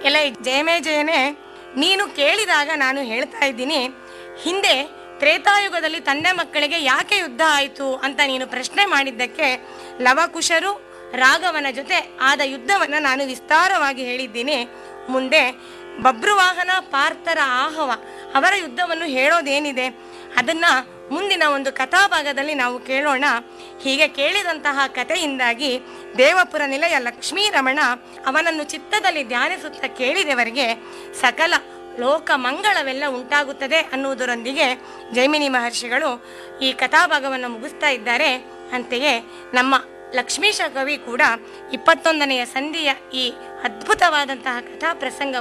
ಎಲ್ಲ ಜಯಮೇ ಜಯನೇ ನೀನು ಕೇಳಿದಾಗ ನಾನು ಹೇಳ್ತಾ ಇದ್ದೀನಿ ಹಿಂದೆ ತ್ರೇತಾಯುಗದಲ್ಲಿ ತಂದೆ ಮಕ್ಕಳಿಗೆ ಯಾಕೆ ಯುದ್ಧ ಆಯಿತು ಅಂತ ನೀನು ಪ್ರಶ್ನೆ ಮಾಡಿದ್ದಕ್ಕೆ ಲವಕುಶರು ರಾಘವನ ಜೊತೆ ಆದ ಯುದ್ಧವನ್ನು ನಾನು ವಿಸ್ತಾರವಾಗಿ ಹೇಳಿದ್ದೀನಿ ಮುಂದೆ ಬಬ್ರುವಾಹನ ಪಾರ್ಥರ ಆಹವ ಅವರ ಯುದ್ಧವನ್ನು ಹೇಳೋದೇನಿದೆ ಅದನ್ನ ಮುಂದಿನ ಒಂದು ಕಥಾಭಾಗದಲ್ಲಿ ನಾವು ಕೇಳೋಣ ಹೀಗೆ ಕೇಳಿದಂತಹ ಕಥೆಯಿಂದಾಗಿ ದೇವಪುರ ನಿಲಯ ಲಕ್ಷ್ಮೀ ರಮಣ ಅವನನ್ನು ಚಿತ್ತದಲ್ಲಿ ಧ್ಯಾನಿಸುತ್ತಾ ಕೇಳಿದವರಿಗೆ ಸಕಲ ಲೋಕ ಮಂಗಳವೆಲ್ಲ ಉಂಟಾಗುತ್ತದೆ ಅನ್ನುವುದರೊಂದಿಗೆ ಜೈಮಿನಿ ಮಹರ್ಷಿಗಳು ಈ ಕಥಾಭಾಗವನ್ನು ಮುಗಿಸ್ತಾ ಇದ್ದಾರೆ ಅಂತೆಯೇ ನಮ್ಮ ಲಕ್ಷ್ಮೀಶ ಕವಿ ಕೂಡ ಇಪ್ಪತ್ತೊಂದನೆಯ ಸಂಧಿಯ ಈ ಅದ್ಭುತವಾದಂತಹ ಕಥಾ ಪ್ರಸಂಗ